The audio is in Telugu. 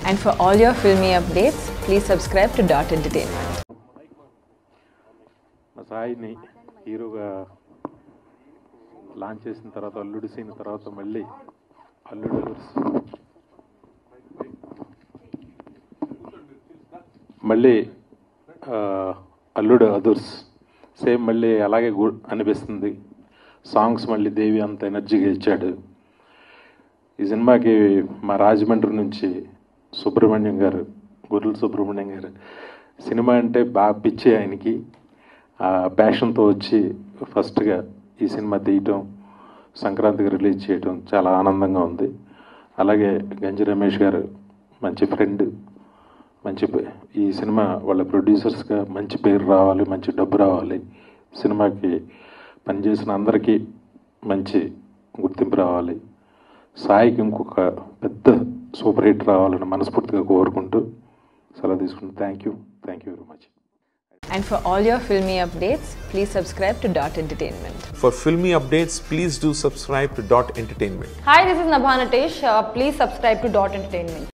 And for all your filmy updates, please subscribe to Dot Entertainment. మా సాయిని హీరోగా లాంచ్ చేసిన తర్వాత అల్లుడు సీన్ తర్వాత మళ్ళీ అల్లుడు మళ్ళీ ఆ, అల్లుడు అదుర్స్ సేమ్ మళ్ళీ అలాగే గు- అనిపిస్తుంది సాంగ్స్ మళ్ళీ దేవి అంత ఎనర్జీగా ఇచ్చాడు ఈ సినిమాకి మా రాజమండ్రి నుంచి సుబ్రహ్మణ్యం గారు గొర్రెల సుబ్రహ్మణ్యం గారు సినిమా అంటే బాగా పిచ్చి ఆయనకి ఆ ప్యాషన్తో వచ్చి ఫస్ట్గా ఈ సినిమా తీయటం సంక్రాంతికి రిలీజ్ చేయటం చాలా ఆనందంగా ఉంది అలాగే గంజి రమేష్ గారు మంచి ఫ్రెండ్ మంచి పే- ఈ సినిమా వాళ్ళ ప్రొడ్యూసర్స్గా మంచి పేరు రావాలి మంచి డబ్బు రావాలి సినిమాకి పనిచేసిన అందరికీ మంచి గుర్తింపు రావాలి సాయికి ఇంకొక పెద్ద సూపర్ హిట్ రావాలని మనస్ఫూర్తిగా కోరుకుంటూ సెలవు తీసుకుంటూ thank you thank you very much And for all your filmy updates, please subscribe to Dot Entertainment. For filmy updates, please do subscribe to Dot Entertainment. Hi, this is Nabha Natesh. Uh, please subscribe to Dot Entertainment.